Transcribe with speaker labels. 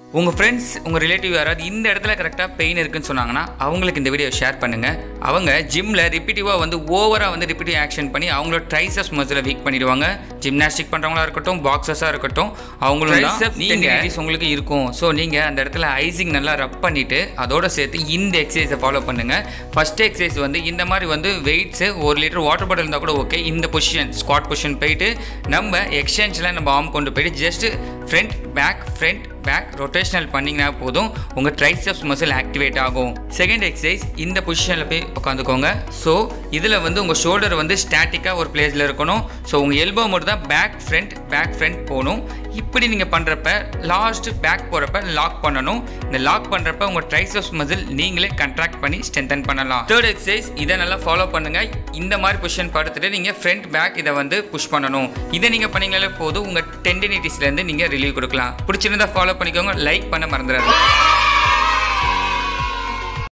Speaker 1: உங்கள் ஃப்ரெண்ட்ஸ் உங்கள் ரிலேட்டிவ் யாராவது இந்த இடத்துல கரெக்டாக பெயின் இருக்குன்னு சொன்னாங்கன்னா அவங்களுக்கு இந்த வீடியோ ஷேர் பண்ணுங்கள் அவங்க ஜிம்மில் ரிப்பீட்டிவாக வந்து ஓவராக வந்து ரிப்பீட்டிவ் ஆக்ஷன் பண்ணி அவங்களோட ட்ரைசப்ஸ் மசில் வீக் பண்ணிடுவாங்க ஜிம்னாஸ்டிக் பண்ணுறவங்களா இருக்கட்டும் பாக்ஸஸாக இருக்கட்டும் அவங்களோட நீங்கள் உங்களுக்கு இருக்கும் ஸோ நீங்கள் அந்த இடத்துல ஐசிங் நல்லா ரப் பண்ணிவிட்டு அதோட சேர்த்து இந்த எக்ஸசைஸை ஃபாலோ பண்ணுங்கள் ஃபஸ்ட் எக்ஸசைஸ் வந்து இந்த மாதிரி வந்து வெயிட்ஸு ஒரு லிட்டர் வாட்டர் பாட்டில் இருந்தால் கூட ஓகே இந்த பொசிஷன் ஸ்குவாட் பொசிஷன் போயிட்டு நம்ம எக்ஸ்டென்ஷனில் நம்ம ஆர்ம் கொண்டு போயிட்டு just front back front back rotational பண்ணிங்கன்னா போதும் உங்கள் ட்ரைசப்ஸ் மசில் ஆக்டிவேட் ஆகும் செகண்ட் எக்ஸசைஸ் இந்த பொசிஷனில் போய் உட்காந்துக்கோங்க ஸோ இதில் வந்து உங்கள் ஷோல்டர் வந்து ஸ்டாட்டிக்காக ஒரு பிளேஸில் இருக்கணும் ஸோ உங்கள் எல்போ மட்டும் தான் பேக் ஃப்ரண்ட் பேக் ஃப்ரண்ட் போகணும் இப்படி நீங்கள் பண்ணுறப்ப லாஸ்ட் பேக் போகிறப்ப லாக் பண்ணணும் இந்த லாக் பண்ணுறப்ப உங்கள் ட்ரைசப்ஸ் மசில் நீங்களே கண்ட்ராக்ட் பண்ணி ஸ்ட்ரென்தன் பண்ணலாம் தேர்ட் எக்ஸசைஸ் இதை நல்லா ஃபாலோ பண்ணுங்கள் இந்த மாதிரி பொசிஷன் படுத்துட்டு நீங்கள் ஃப்ரண்ட் பேக் இதை வந்து புஷ் பண்ணணும் இதை நீங்கள் பண்ணீங்கனாலே போதும் உங்கள் டெண்டினிட்டிஸ்லேருந்து நீங்கள் ரிலீவ் கொடுக்கலாம் பிடிச்சிருந்தா ஃபாலோ பண்ணிக்கோங்க லைக் பண்ண மறந்துடாது